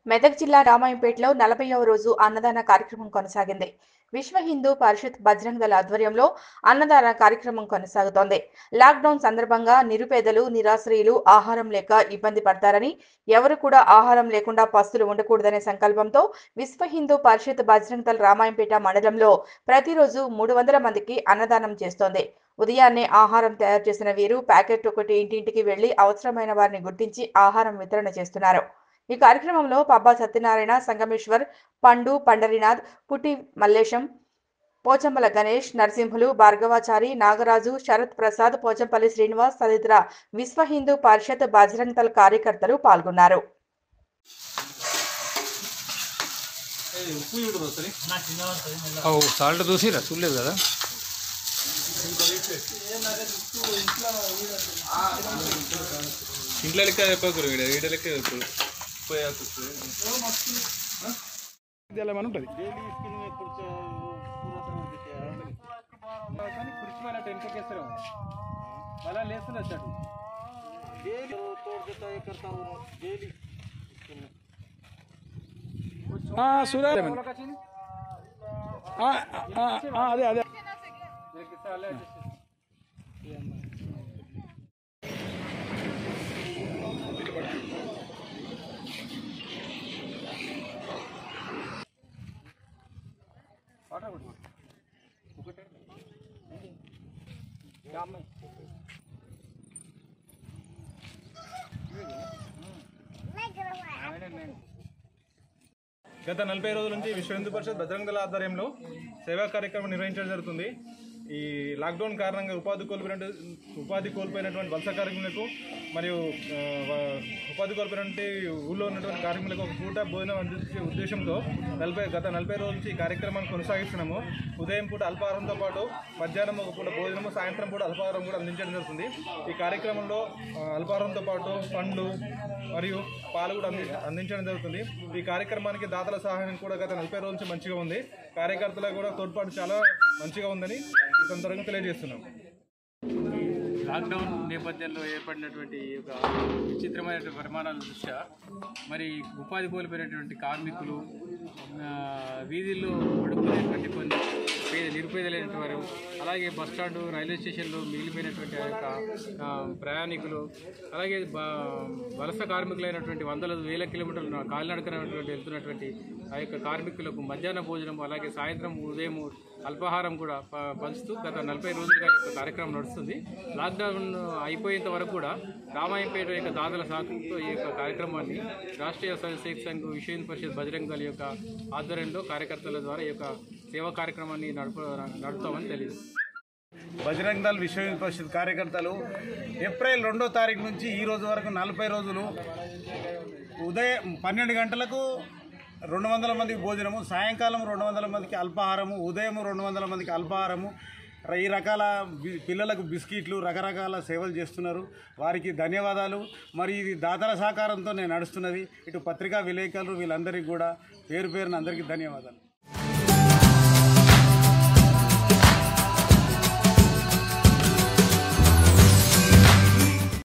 మెదక్ జిల్లా రామాయంపేటలో నలభైవ రోజు అన్నదాన కార్యక్రమం కొనసాగింది విశ్వ హిందూ పరిషత్ బజరంగ్ దళ ఆధ్వర్యంలో అన్నదాన కార్యక్రమం కొనసాగుతోంది లాక్డౌన్ సందర్భంగా నిరుపేదలు నిరాశ్రయులు ఆహారం లేక ఇబ్బంది పడతారని ఎవరు కూడా ఆహారం లేకుండా పస్తులు ఉండకూడదనే సంకల్పంతో విశ్వ హిందూ పరిషత్ బజరంగ్ దళ రామాయంపేట మండలంలో ప్రతిరోజు మూడు వందల మందికి అన్నదానం చేస్తోంది ఉదయాన్నే ఆహారం తయారు చేసిన వీరు ప్యాకెట్ ఒకటి ఇంటింటికి వెళ్లి అవసరమైన వారిని గుర్తించి ఆహారం వితరణ చేస్తున్నారు ఈ కార్యక్రమంలో పబ్బా సత్యనారాయణ సంగమేశ్వర్ పండు పండరీనాథ్ పుట్టి మల్లేశం పోచంపల గణేష్ నరసింహులు భార్గవాచారి నాగరాజు శరత్ ప్రసాద్ పోచంపల్లి శ్రీనివాస్ తదితర విశ్వ హిందూ పరిషత్ బజరంగ్ దళ్ కార్యకర్తలు పాల్గొన్నారు ఓ సాల్ట్ చూసిరా చూడలేదు కదా ఇంట్లో లెక్క చెప్పకూడదు వీడ వీడ లెక్క చెప్పు పోయాల్సి ఏమని ఉంటుంది సూర్య అదే అదే గత నలభై రోజుల నుంచి విశ్వ హిందూ పరిషత్ బజరంగ దళ ఆధ్వర్యంలో సేవా కార్యక్రమం నిర్వహించడం జరుగుతుంది ఈ లాక్డౌన్ కారణంగా ఉపాధి కోల్పోయిన ఉపాధి కోల్పోయినటువంటి వలస కార్మికులకు మరియు ఆ, వ- ఉపాధి కోల్పోయినటువంటి ఊళ్ళో ఉన్నటువంటి కార్మికులకు ఒక పూట భోజనం అందించే ఉద్దేశంతో నలభై గత నలభై రోజుల నుంచి ఈ కార్యక్రమాన్ని కొనసాగిస్తున్నాము ఉదయం పూట అల్పాహారంతో పాటు మధ్యాహ్నం ఒక పూట భోజనము సాయంత్రం పూట అల్పాహారం కూడా అందించడం జరుగుతుంది ఈ కార్యక్రమంలో ఆ, అల్పాహారంతో పాటు పండ్లు మరియు పాలు కూడా అంది అందించడం జరుగుతుంది ఈ కార్యక్రమానికి దాతల సహాయం కూడా గత నలభై రోజుల నుంచి మంచిగా ఉంది కార్యకర్తల కూడా తోడ్పాటు చాలా మంచిగా ఉందని ఈ సందర్భంగా తెలియజేస్తున్నాం లాక్డౌన్ నేపథ్యంలో ఏర్పడినటువంటి ఈ యొక్క విచిత్రమైన పరిమాణాల దృష్ట్యా మరి ఉపాధి కోల్పోయినటువంటి కార్మికులు ఆ, వీధుల్లో అడుగుతున్నటువంటి కొన్ని పేద నిరుపేదలైనటువంటి వారు అలాగే బస్ స్టాండ్ రైల్వే స్టేషన్లో మిగిలిపోయినటువంటి ఆ యొక్క ఆ, ప్రయాణికులు అలాగే బ- వలస కార్మికులైనటువంటి వందల వేల కిలోమీటర్లు కాలినడకనటువంటి వెళ్తున్నటువంటి ఆ యొక్క కార్మికులకు మధ్యాహ్న భోజనం అలాగే సాయంత్రం ఉదయం అల్పాహారం కూడా ప- పంచుతూ గత నలభై రోజులుగా ఈ యొక్క కార్యక్రమం నడుస్తుంది లాక్డౌన్ అయిపోయేంత వరకు కూడా రామాయంపేట యొక్క దాతల సహకారంతో ఈ యొక్క కార్యక్రమాన్ని రాష్ట్రీయ స్వయం సేవక సంఘ్ విశ్వ హిందూ పరిషత్ బజరంగ దళ యొక్క ఆధ్వర్యంలో కార్యకర్తల ద్వారా ఈ యొక్క సేవా కార్యక్రమాన్ని నడుపు నడుపుతామని తెలియదు బజరంగ్ దళ్ విశ్వ హిందూ పరిషత్ కార్యకర్తలు ఏప్రిల్ రెండో తారీఖు నుంచి ఈ రోజు వరకు నలభై రోజులు ఉదయం పన్నెండు గంటలకు రెండు వందల మందికి భోజనము సాయంకాలం రెండు వందల మందికి అల్పాహారము ఉదయం రెండు వందల మందికి అల్పాహారము ర- ఈ రకాల బి- పిల్లలకు బిస్కెట్లు రకరకాల సేవలు చేస్తున్నారు వారికి ధన్యవాదాలు మరి ఇది దాతల సహకారంతో నేను నడుస్తున్నది ఇటు పత్రికా విలేకరులు వీళ్ళందరికీ కూడా పేరు పేరున అందరికీ ధన్యవాదాలు